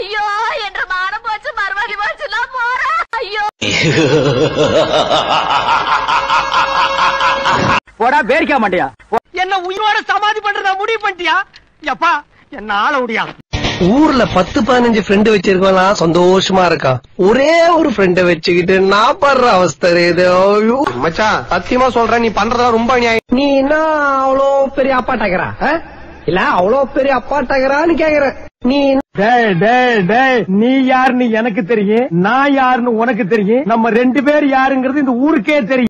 ஐயோ என்ற மானம் போச்சு மறுபடி போச்சு நான் போறேன் ஐயோ போடா பேரிக்க மாட்டியா என்ன உயிரோட சமாதி பண்றதா முடிவு பண்ணிட்டியா எப்பா என்ன ஆள முடியா ஊர்ல பத்து பதினஞ்சு ஃப்ரெண்டு வச்சிருக்கோம்லாம் சந்தோஷமா இருக்கான் ஒரே ஒரு ஃப்ரெண்ட வச்சுக்கிட்டு நான் படுற அவஸ்தை இது ஐயோ. மச்சான் சத்தியமா சொல்றேன் நீ பண்றதா ரொம்ப அநியாயம் நீ என்ன அவ்வளோ பெரிய அப்பாட்டகரா இல்ல அவ்வளோ பெரிய அப்பாட்டகரான்னு கேக்குற நீ டேய் டேய் டேய் நீ யாருன்னு எனக்கு தெரியும் நான் யாருன்னு உனக்கு தெரியும் நம்ம ரெண்டு பேர் யாருங்கிறது இந்த ஊருக்கே தெரியும்